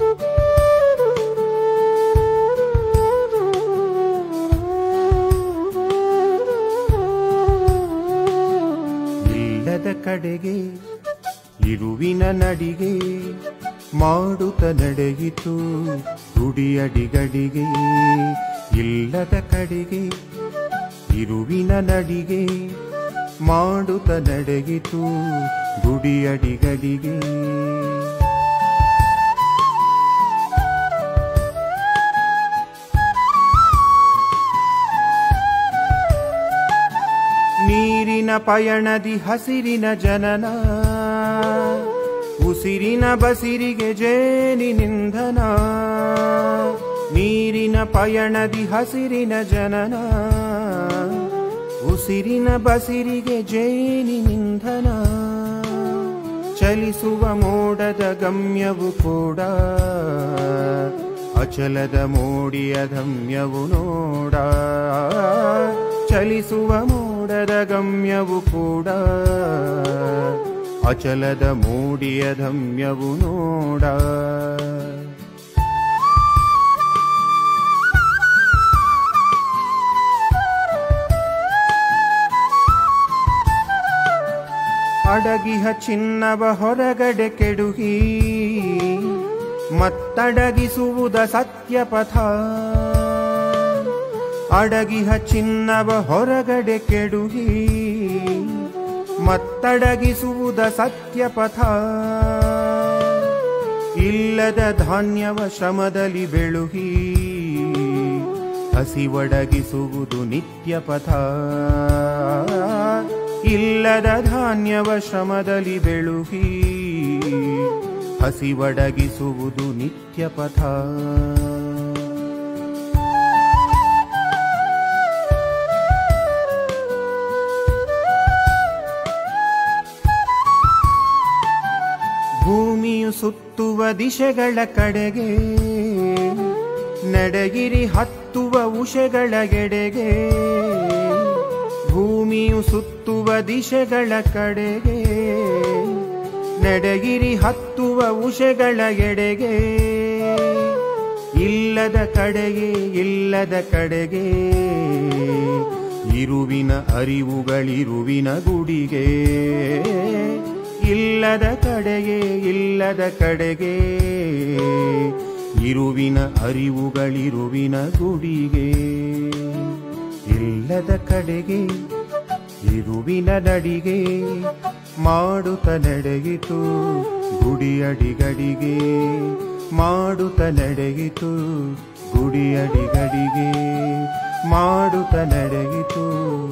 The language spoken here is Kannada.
ಇಲ್ಲದ ಕಡೆಗೆ ಇರುವಿನ ನಡಿಗೆ ಮಾಡುತ್ತ ನಡೆಯಿತು ಗುಡಿಯಡಿಗಡಿಗೆ ಇಲ್ಲದ ಕಡೆಗೆ ಇರುವಿನ ನಡಿಗೆ ಮಾಡುತ್ತ ನಡೆಯಿತು ಗುಡಿಯಡಿಗಡಿಗೆ ನೀರಿನ ಪಯಣದಿ ಹಸಿರಿನ ಜನನ ಉಸಿರಿನ ಬಸಿರಿಗೆ ಜೇನಿ ನಿಂಧನ ನೀರಿನ ಪಯಣದಿ ಹಸಿರಿನ ಜನನ ಉಸಿರಿನ ಬಸಿರಿಗೆ ಜೇನಿ ನಿಂಧನ ಚಲಿಸುವ ಮೋಡದ ಗಮ್ಯವು ಕೂಡ ಅಚಲದ ಮೋಡಿಯ ಧಮ್ಯವು ನೋಡ ಚಲಿಸುವ ಮೋಡದ ಗಮ್ಯವು ಕೂಡ ಅಚಲದ ಮೋಡಿಯ ಧಮ್ಯವು ನೋಡ ಅಡಗಿಹ ಚಿನ್ನವ ಹೊರಗಡೆ ಕೆಡುಹಿ ಮತ್ತಡಗಿಸುವುದ ಸತ್ಯಪಥ ಅಡಗಿಹ ಚಿನ್ನವ ಹೊರಗಡೆ ಕೆಡುಹಿ ಮತ್ತಡಗಿಸುವುದ ಸತ್ಯಪಥ ಇಲ್ಲದ ಧಾನ್ಯವ ಶ್ರಮದಲ್ಲಿ ಬೆಳುಹಿ ಹಸಿವಡಗಿಸುವುದು ನಿತ್ಯ ಪಥ ಇಲ್ಲದ ಧಾನ್ಯವ ಶ್ರಮದಲ್ಲಿ ಬೆಳುಹಿ ಹಸಿವಡಗಿಸುವುದು ನಿತ್ಯ ಪಥ ಭೂಮಿಯು ಸುತ್ತುವ ದಿಶೆಗಳ ಕಡೆಗೆ ನಡೆಗಿರಿ ಹತ್ತುವ ಉಷೆಗಳ ಎಡೆಗೆ ಭೂಮಿಯು ಸುತ್ತುವ ದಿಶೆಗಳ ಕಡೆಗೆ ನಡೆಗಿರಿ ಹತ್ತುವ ಉಷೆಗಳ ಎಡೆಗೆ ಇಲ್ಲದ ಕಡೆಗೆ ಇಲ್ಲದ ಕಡೆಗೆ ಇರುವಿನ ಅರಿವುಗಳಿರುವಿನ ಗುಡಿಗೆ ಇಲ್ಲದ ಕಡೆಗೆ ಇಲ್ಲದ ಕಡೆಗೆ ಇರುವಿನ ಅರಿವುಗಳಿರುವಿನ ಗುಡಿಗೆ ಇಲ್ಲದ ಕಡೆಗೆ ಇರುವಿನ ನಡಿಗೆ ಮಾಡುತ್ತ ನಡೆಯಿತು ಗುಡಿಯಡಿಗಡಿಗೆ ಮಾಡುತ್ತ ನಡೆಯಿತು ಗುಡಿಯಡಿಗಡಿಗೆ ಮಾಡುತ್ತ ನಡೆಯಿತು